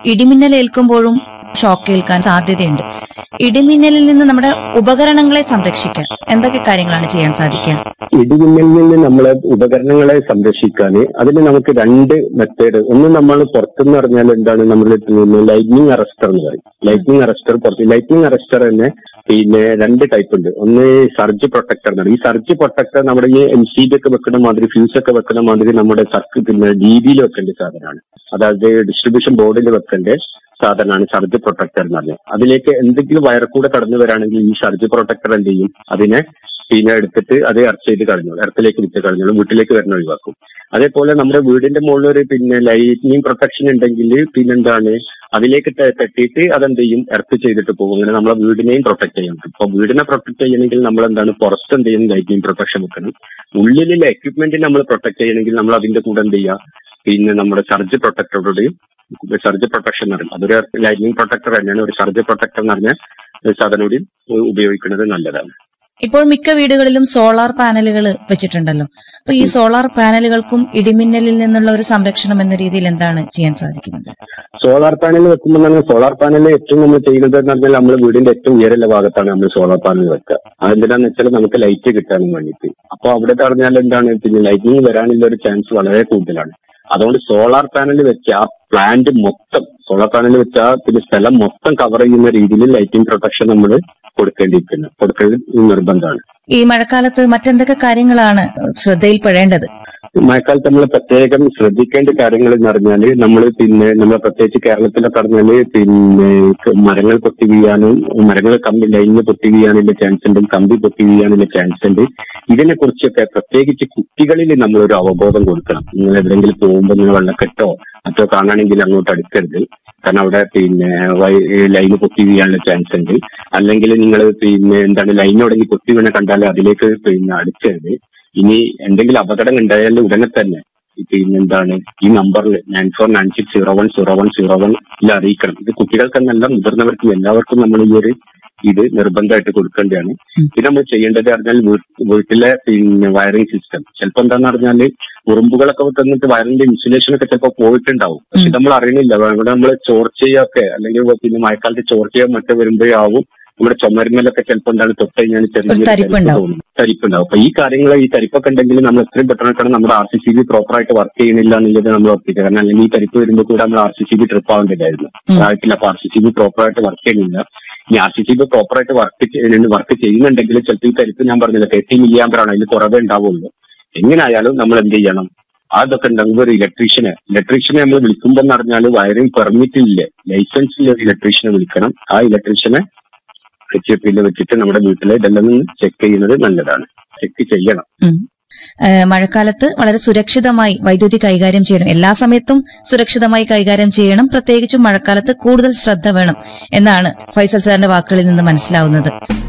ഇടിമിന്നൽ ഏൽക്കുമ്പോഴും ഷോക്ക് ഏൽക്കാൻ സാധ്യതയുണ്ട് ഇടിമിന്നലിൽ നിന്ന് നമ്മുടെ ഉപകരണങ്ങളെ സംരക്ഷിക്കാൻ എന്തൊക്കെ കാര്യങ്ങളാണ് ചെയ്യാൻ സാധിക്കുക ഇടിമിന്നലിൽ നിന്ന് നമ്മളെ ഉപകരണങ്ങളെ സംരക്ഷിക്കാൻ അതിന് നമുക്ക് രണ്ട് മെത്തേഡ് ഒന്ന് നമ്മൾ പുറത്തുനിന്ന് പറഞ്ഞാൽ എന്താണ് നമ്മൾ ലൈറ്റ്നിങ് അറസ്റ്റർ എന്ന് പറയും ലൈറ്റ്നിങ് അറസ്റ്റർ പുറത്ത് ലൈറ്റ്നിങ് അറസ്റ്റർ തന്നെ പിന്നെ രണ്ട് ടൈപ്പ് ഉണ്ട് ഒന്ന് സർജ് പ്രൊട്ടക്ടർ എന്ന് പറയും ഈ സർജ് പ്രൊട്ടക്ടർ നമ്മുടെ ഈ എം സി ബി ഒക്കെ വെക്കുന്ന മാതിരി ഫ്യൂസ് ഒക്കെ വെക്കുന്ന മാതിരി നമ്മുടെ സർക്കിൾ പിന്നെ ഡി ബിയിൽ വെക്കേണ്ട സാധനമാണ് അതായത് ഡിസ്ട്രിബ്യൂഷൻ ബോർഡിൽ വെക്കേണ്ട സാധനമാണ് സർജ് പ്രൊട്ടക്ടർ എന്ന് പറഞ്ഞത് അതിലേക്ക് എന്തെങ്കിലും വയർ കൂടെ കടന്നു വരാണെങ്കിൽ ഈ സർജ് പ്രൊട്ടക്ടർ എന്ത് ചെയ്യും അതിനെ പിന്നെ എടുത്തിട്ട് അത് എർച്ച് ചെയ്ത് കളഞ്ഞു എർത്തിലേക്ക് വിറ്റ് കളഞ്ഞു വീട്ടിലേക്ക് വരുന്ന ഒഴിവാക്കും അതേപോലെ നമ്മുടെ വീടിന്റെ മുകളിൽ ഒരു പിന്നെ ലൈറ്റിനിങ് പ്രൊട്ടക്ഷൻ ഉണ്ടെങ്കിൽ പിന്നെന്താണ് അതിലേക്ക് ത- തട്ടിയിട്ട് അതെന്ത് ചെയ്യും എർത്ത് ചെയ്തിട്ട് പോകും അങ്ങനെ നമ്മളെ വീടിനെയും പ്രൊട്ടക്ട് ചെയ്യണം ഇപ്പൊ വീടിനെ പ്രൊട്ടക്ട് ചെയ്യണമെങ്കിൽ നമ്മൾ എന്താണ് പുറത്ത് എന്ത് ചെയ്യണം ലൈറ്റിനിങ് പ്രൊട്ടക്ഷൻ വെക്കണം ഉള്ളിലുള്ള എക്യുപ്മെന്റ് നമ്മൾ പ്രൊട്ടക്ട് ചെയ്യണമെങ്കിൽ നമ്മൾ അതിന്റെ കൂടെ എന്ത് ചെയ്യുക പിന്നെ നമ്മുടെ സർജ് പ്രൊട്ടക്ടറുടെയും സർജ് പ്രൊട്ടക്ഷൻ എന്ന് പറയും അതൊരു ലൈറ്റിനിങ് പ്രൊട്ടക്ടർ തന്നെയാണ് ഒരു സർജ് പ്രൊട്ടക്ടർ എന്ന് പറഞ്ഞ ഒരു സാധനം കൂടി ഉപയോഗിക്കുന്നത് നല്ലതാണ് ഇപ്പോൾ മിക്ക വീടുകളിലും സോളാർ പാനലുകൾ വെച്ചിട്ടുണ്ടല്ലോ അപ്പൊ ഈ സോളാർ പാനലുകൾക്കും ഇടിമിന്നലിൽ നിന്നുള്ള ഒരു സംരക്ഷണം എന്ന രീതിയിൽ എന്താണ് ചെയ്യാൻ സാധിക്കുന്നത് സോളാർ പാനൽ വെക്കുമ്പോൾ തന്നെ സോളാർ പാനൽ ഏറ്റവും നമ്മൾ ചെയ്യുന്നത് എന്ന് പറഞ്ഞാൽ നമ്മൾ വീടിന്റെ ഏറ്റവും ഉയരമുള്ള ഭാഗത്താണ് നമ്മൾ സോളാർ പാനൽ വെക്കുക അതെന്തിനാന്ന് വെച്ചാൽ നമുക്ക് ലൈറ്റ് കിട്ടാനും വേണ്ടിയിട്ട് അപ്പൊ അവിടെ പറഞ്ഞാൽ എന്താണ് പിന്നെ ലൈറ്റിംഗ് വരാനുള്ള ഒരു ചാൻസ് വളരെ കൂടുതലാണ് അതുകൊണ്ട് സോളാർ പാനൽ വെച്ച ആ പ്ലാന്റ് മൊത്തം സോളാർ പാനൽ വെച്ച പിന്നെ സ്ഥലം മൊത്തം കവർ ചെയ്യുന്ന രീതിയിൽ ലൈറ്റിംഗ് പ്രൊട്ടക്ഷൻ നമ്മൾ കൊടുക്കേണ്ടിയിരിക്കുന്നു കൊടുക്കേണ്ടത് നിർബന്ധമാണ് ഈ മഴക്കാലത്ത് മറ്റെന്തൊക്കെ കാര്യങ്ങളാണ് ശ്രദ്ധയിൽപ്പെടേണ്ടത് മഴക്കാലത്ത് നമ്മൾ പ്രത്യേകം ശ്രദ്ധിക്കേണ്ട കാര്യങ്ങൾ എന്ന് പറഞ്ഞാല് നമ്മൾ പിന്നെ നമ്മൾ പ്രത്യേകിച്ച് കേരളത്തിലൊക്കെ പറഞ്ഞാല് പിന്നെ മരങ്ങൾ പൊട്ടി വീഴാനും മരങ്ങൾ കമ്പി ലൈനിന് പൊട്ടി വീഴാനുള്ള ചാൻസ് ഉണ്ട് കമ്പി പൊട്ടി വീഴാനുള്ള ചാൻസ് ഉണ്ട് ഇതിനെ കുറിച്ചൊക്കെ പ്രത്യേകിച്ച് കുട്ടികളിൽ നമ്മളൊരു അവബോധം കൊടുക്കണം നിങ്ങൾ എവിടെയെങ്കിലും പോകുമ്പോൾ നിങ്ങൾ വെള്ളക്കെട്ടോ മറ്റോ കാണുകയാണെങ്കിൽ അങ്ങോട്ട് അടുക്കരുത് കാരണം അവിടെ പിന്നെ ലൈന് പൊട്ടി വീഴാനുള്ള ചാൻസ് ഉണ്ട് അല്ലെങ്കിൽ നിങ്ങൾ പിന്നെ എന്താണ് ലൈൻ തുടങ്ങി പൊട്ടി വീണ കണ്ടാൽ അതിലേക്ക് പിന്നെ അടുക്കരുത് ഇനി എന്തെങ്കിലും അപകടം ഉണ്ടായാൽ ഉടനെ തന്നെ ഈ പിന്നെ എന്താണ് ഈ നമ്പറിൽ nine four nine six zero one zero one zero വണ്ണിൽ അറിയിക്കണം ഇത് കുട്ടികൾക്കെന്നല്ല മുതിർന്നവർക്കും എല്ലാവർക്കും നമ്മൾ ഈ ഒരു ഇത് നിർബന്ധമായിട്ട് കൊടുക്കേണ്ടതാണ് പിന്നെ നമ്മൾ ചെയ്യേണ്ടത് പറഞ്ഞാൽ വീ- വീട്ടിലെ പിന്നെ വയറിംഗ് സിസ്റ്റം ചിലപ്പോ എന്താന്ന് പറഞ്ഞാല് ഉറുമ്പുകളൊക്കെ തന്നിട്ട് വയറിന്റെ ഇൻസുലേഷൻ ഒക്കെ ചിലപ്പോൾ പോയിട്ടുണ്ടാവും പക്ഷെ നമ്മൾ അറിയണില്ല ഇവിടെ നമ്മൾ ചോർച്ചയൊക്കെ അല്ലെങ്കിൽ പിന്നെ മഴക്കാലത്ത് ചോർച്ചയോ മറ്റോ വരുമ്പോഴാവും നമ്മുടെ ചുമരുമലൊക്കെ ചിലപ്പോൾ എന്താണ് തൊട്ട് കഴിഞ്ഞാൽ ചെറിയ ഒരു തരിപ്പുണ്ടാവും. തരിപ്പുണ്ടാവും അപ്പൊ ഈ കാര്യങ്ങൾ ഈ തരിപ്പൊക്കെ ഉണ്ടെങ്കിൽ നമ്മൾ എത്രയും പെട്ടെന്ന് നമ്മുടെ R C C B proper ആയിട്ട് വർക്ക് ചെയ്യുന്നില്ല എന്നുള്ളത് നമ്മൾ ഉറപ്പിക്കുക കാരണം അല്ലെങ്കിൽ ഈ തരിപ്പ് വരുമ്പോൾ കൂടെ നമ്മൾ R C C B trip ആവേണ്ടതായിരുന്നു ഉം. അതായിട്ടില്ല അപ്പൊ R C C B proper ആയിട്ട് വർക്ക് ചെയ്യുന്നില്ല ഇനി R C C B proper ആയിട്ട് വർക്ക് വർക്ക് ചെയ്യുന്നുണ്ടെങ്കിൽ ചിലപ്പോൾ ഈ തരിപ്പ് ഞാൻ പറഞ്ഞില്ല തേർട്ടി മില്ലിയാമ്പറാണ് അതിൽ കുറവേ ഉണ്ടാവുള്ളൂ എങ്ങനെയായാലും നമ്മൾ എന്ത് ചെയ്യണം അതൊക്കെ ഉണ്ടെങ്കിൽ ഒരു ഇലക്ട്രീഷ്യനെ ഇലക്ട്രീഷ്യനെ നമ്മൾ വിളിക്കുമ്പോൾ എന്ന് പറഞ്ഞാൽ വയറിംഗ് പെർമിറ്റ് ഇല്ലേ ലൈസൻസ് ഇല്ല ഒരു ഇലക്ട്രീഷ്യനെ വിളിക്കണം ആ ഇലക്ട്രീഷ്യനെ എച്ച് എഫ് പിയിൽ വെച്ചിട്ട് നമ്മുടെ വീട്ടിലെ ഇതെല്ലാം ചെക്ക് ചെയ്യുന്നത് നല്ലതാണ് ചെക്ക് ചെയ്യണം ഉം. ഏഹ് മഴക്കാലത്ത് വളരെ സുരക്ഷിതമായി വൈദ്യുതി കൈകാര്യം ചെയ്യണം എല്ലാ സമയത്തും സുരക്ഷിതമായി കൈകാര്യം ചെയ്യണം പ്രത്യേകിച്ചും മഴക്കാലത്ത് കൂടുതൽ ശ്രദ്ധ വേണം എന്നാണ് ഫൈസൽ സാറിന്റെ വാക്കുകളിൽ നിന്ന് മനസ്സിലാവുന്നത്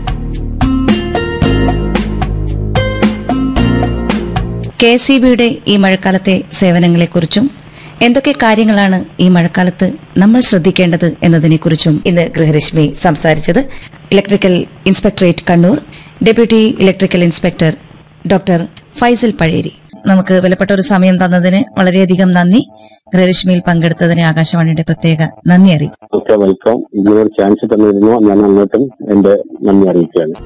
കെ സി ബിയുടെ ഈ മഴക്കാലത്തെ സേവനങ്ങളെക്കുറിച്ചും എന്തൊക്കെ കാര്യങ്ങളാണ് ഈ മഴക്കാലത്ത് നമ്മൾ ശ്രദ്ധിക്കേണ്ടത് എന്നതിനെക്കുറിച്ചും ഇന്ന് ഗൃഹരശ്മി സംസാരിച്ചത് electrical inspectorate Kannur deputy electrical inspector doctor Faisal Pazheri നമുക്ക് വിലപ്പെട്ട ഒരു സമയം തന്നതിന് വളരെയധികം നന്ദി ഗൃഹരശ്മിയിൽ പങ്കെടുത്തതിന് ആകാശവാണിയുടെ പ്രത്യേക നന്ദി അറിയിക്കും ഓക്കെ വെൽക്കം ഇതിനൊരു ചാൻസ് തന്നിരുന്നു ഞാൻ അങ്ങോട്ടും എന്റെ നന്ദി അറിയിക്കുകയാണ്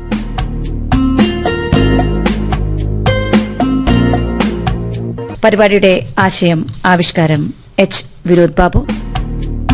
പരിപാടിയുടെ ആശയം ആവിഷ്കാരം എച്ച് വിനോദ് ബാബു